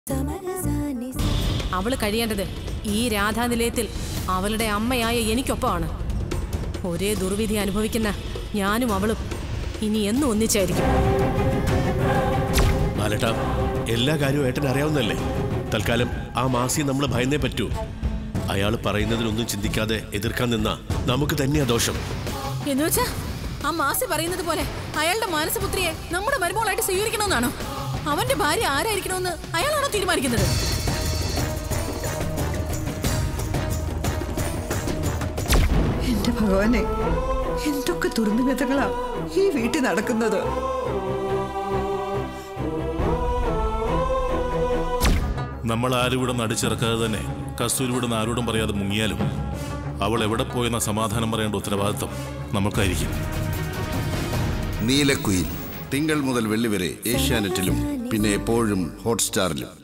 അവള് കഴിയേണ്ടത് ഈ രാധാനിലയത്തിൽ അവളുടെ അമ്മയായ എനിക്കൊപ്പമാണ് ഒരേ ദുർവിധി അനുഭവിക്കുന്ന ഞാനും അവളും ഇനി എന്നും ഒന്നിച്ചായിരിക്കും ബാലട്ട എല്ലാ കാര്യവും ഏട്ടൻ അറിയാവുന്നല്ലേ തൽക്കാലം ആ മാസി നമ്മൾ ഭയന്നേ പറ്റൂ അയാൾ പറയുന്നതിനൊന്നും ചിന്തിക്കാതെ എതിർക്കാൻ നിന്നാ നമുക്ക് തന്നെയാ ദോഷം എന്നുവെച്ചാ ആ മാസി പറയുന്നത് പോലെ അയാളുടെ മാനസപുത്രിയെ നമ്മുടെ മരുമോളായിട്ട് സ്വീകരിക്കണമെന്നാണോ അവന്റെ ഭാര്യ ആരായിരിക്കണമെന്ന് അയാളാണോ തീരുമാനിക്കുന്നത് എന്റെ ഭഗവാനെ എന്തൊക്കെ ദുർനിമിത്തങ്ങളാ ഈ വീട്ടിൽ നടക്കുന്നത് നമ്മൾ ആരും ഇവിടെ നടിച്ചിറക്കാതെ തന്നെ കസ്തൂരി ഇവിടെ നിന്ന് ആരോടും പറയാതെ മുങ്ങിയാലും അവൾ എവിടെ പോയെന്ന സമാധാനം പറയേണ്ട ഉത്തരവാദിത്വം നമുക്കായിരിക്കും നീലക്കുയിൽ തിങ്കൾ മുതൽ വെള്ളി വരെ ഏഷ്യാനെറ്റിലും പിന്നെ എപ്പോഴും ഹോട്ട്സ്റ്റാറിലും